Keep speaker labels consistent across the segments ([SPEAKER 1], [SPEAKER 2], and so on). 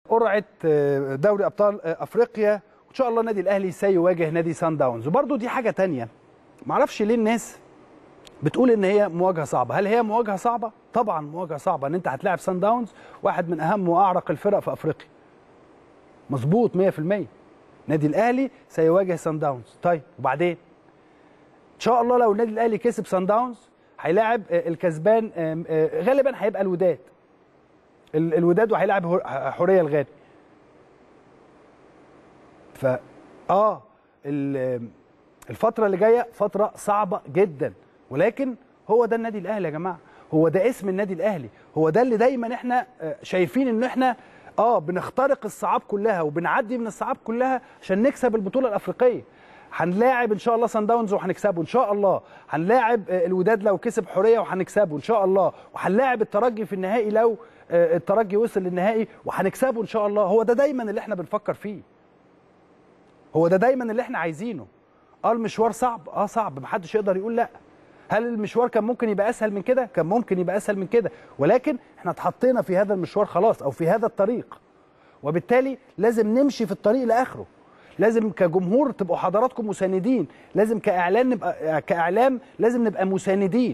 [SPEAKER 1] قرعه آه، دوري ابطال آه، افريقيا وان شاء الله النادي الاهلي سيواجه نادي سان داونز وبرده دي حاجه تانية معرفش ليه الناس بتقول ان هي مواجهه صعبه هل هي مواجهه صعبه طبعا مواجهه صعبه ان انت هتلاعب سان داونز واحد من اهم واعرق الفرق في افريقيا مظبوط 100% نادي الاهلي سيواجه سان داونز طيب وبعدين ان شاء الله لو النادي الاهلي كسب سان داونز هيلاعب آه، الكسبان آم، آه، غالبا هيبقى الوداد ال- الوداد وهيلاعب هو- حوريه الغالي ف اه ال- الفتره اللي جايه فتره صعبه جدا ولكن هو ده النادي الاهلي يا جماعه هو ده اسم النادي الاهلي هو ده اللي دايما احنا آه، شايفين ان احنا اه بنخترق الصعاب كلها وبنعدي من الصعاب كلها عشان نكسب البطوله الافريقيه هنلاعب ان شاء الله سان داونز وهنكسبه ان شاء الله هنلاعب آه، الوداد لو كسب حوريه وهنكسبه ان شاء الله وهنلاعب الترجي في النهائي لو آه، الترجي وصل للنهائي وهنكسبه ان شاء الله هو ده دايما اللي احنا بنفكر فيه هو ده دايما اللي احنا عايزينه اه المشوار صعب اه صعب محدش يقدر يقول لا هل المشوار كان ممكن يبقى اسهل من كده كان ممكن يبقى اسهل من كده ولكن احنا اتحطينا في هذا المشوار خلاص او في هذا الطريق وبالتالي لازم نمشي في الطريق لاخره لازم كجمهور تبقوا حضراتكم مساندين لازم كاعلان نبقى كاعلام لازم نبقى مساندين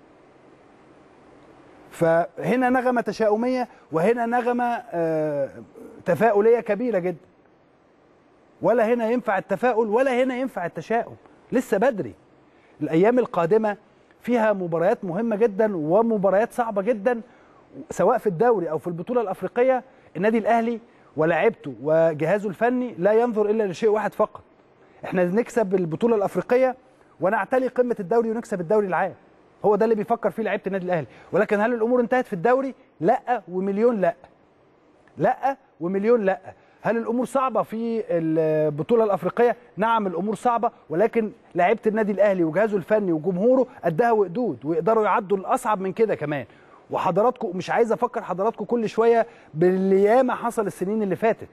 [SPEAKER 1] فهنا نغمه تشاؤميه وهنا نغمه آه، تفاؤليه كبيره جدا ولا هنا ينفع التفاؤل ولا هنا ينفع التشاؤم لسه بدري الايام القادمه فيها مباريات مهمه جدا ومباريات صعبه جدا سواء في الدوري او في البطوله الافريقيه النادي الاهلي ولاعيبته وجهازه الفني لا ينظر الا لشيء واحد فقط احنا نكسب البطوله الافريقيه ونعتلي قمه الدوري ونكسب الدوري العام هو ده اللي بيفكر فيه لعيبه النادي الاهلي ولكن هل الامور انتهت في الدوري لا ومليون لا لا ومليون لا هل الامور صعبه في البطوله الافريقيه نعم الامور صعبه ولكن لعيبه النادي الاهلي وجهازه الفني وجمهوره قدها وقدود ويقدروا يعدوا الاصعب من كده كمان وحضراتكم مش عايز افكر حضراتكم كل شويه باللي ياما حصل السنين اللي فاتت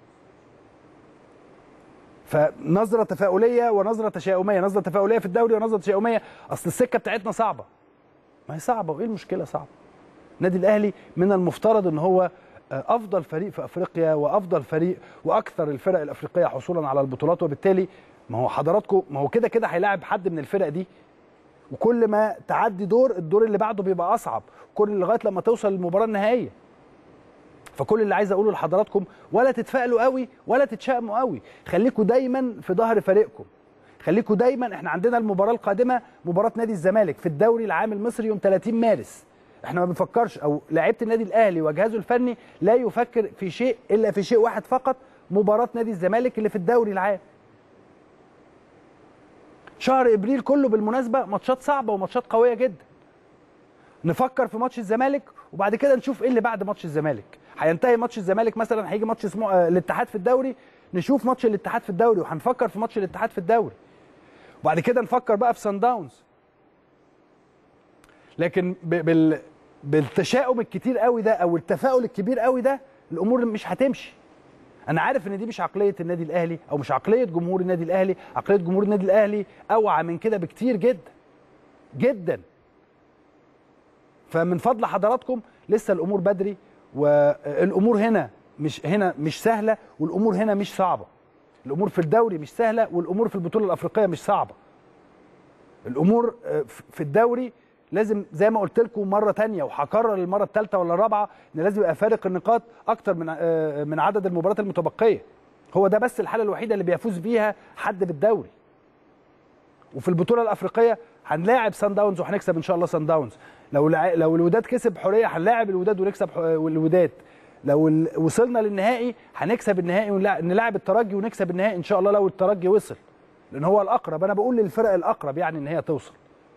[SPEAKER 1] فنظره تفاؤليه ونظره تشاؤميه نظره تفاؤليه في الدوري ونظره تشاؤميه اصل السكه بتاعتنا صعبه ما هي صعبه وايه المشكله صعبه النادي الاهلي من المفترض ان هو افضل فريق في افريقيا وافضل فريق واكثر الفرق الافريقيه حصولا على البطولات وبالتالي ما هو حضراتكم ما هو كده كده هيلاعب حد من الفرق دي وكل ما تعدي دور الدور اللي بعده بيبقى اصعب كل لغايه لما توصل للمباراه النهائيه فكل اللي عايز اقوله لحضراتكم ولا تتفائلوا قوي ولا تتشائموا قوي خليكم دايما في ظهر فريقكم خليكم دايما احنا عندنا المباراه القادمه مباراه نادي الزمالك في الدوري العام المصري يوم 30 مارس احنا ما بنفكرش او لعيبه النادي الاهلي وجهازه الفني لا يفكر في شيء الا في شيء واحد فقط مباراه نادي الزمالك اللي في الدوري العام شهر ابريل كله بالمناسبه ماتشات صعبه وماتشات قويه جدا نفكر في ماتش الزمالك وبعد كده نشوف ايه اللي بعد ماتش الزمالك هينتهي ماتش الزمالك مثلا هيجي ماتش اسمه آه، الاتحاد في الدوري نشوف ماتش الاتحاد في الدوري وهنفكر في ماتش الاتحاد في الدوري وبعد كده نفكر بقى في سان داونز لكن ب- بال بالتشاؤم الكتير قوي ده او التفاؤل الكبير قوي ده الامور مش هتمشي انا عارف ان دي مش عقليه النادي الاهلي او مش عقليه جمهور النادي الاهلي عقليه جمهور النادي الاهلي اوعى من كده بكتير جدا جدا فمن فضل حضراتكم لسه الامور بدري والامور هنا مش هنا مش سهله والامور هنا مش صعبه الامور في الدوري مش سهله والامور في البطوله الافريقيه مش صعبه الامور آه، في الدوري لازم زي ما قلت لكم مره تانية وهكرر المره الثالثه ولا الرابعه ان لازم يبقى فارق النقاط اكتر من آه، من عدد المباريات المتبقيه هو ده بس الحاله الوحيده اللي بيفوز بيها حد بالدوري وفي البطوله الافريقيه هنلاعب سان داونز وهنكسب ان شاء الله سان داونز لو لع... لو الوداد كسب حوريه هنلاعب الوداد ونكسب ح... الوداد لو ال... وصلنا للنهائي هنكسب النهائي ونلعب نلاعب الترجي ونكسب النهائي ان شاء الله لو الترجي وصل لان هو الاقرب انا بقول للفرق الاقرب يعني ان هي توصل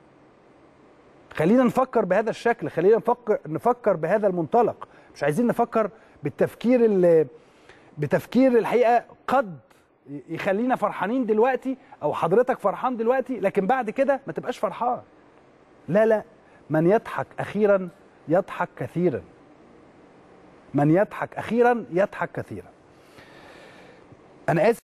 [SPEAKER 1] خلينا نفكر بهذا الشكل خلينا نفكر نفكر بهذا المنطلق مش عايزين نفكر بالتفكير اللي بتفكير الحقيقه قد يخلينا فرحانين دلوقتي او حضرتك فرحان دلوقتي لكن بعد كده ما تبقاش فرحان لا لا من يضحك اخيرا يضحك كثيرا من يضحك اخيرا يضحك كثيرا انا اسف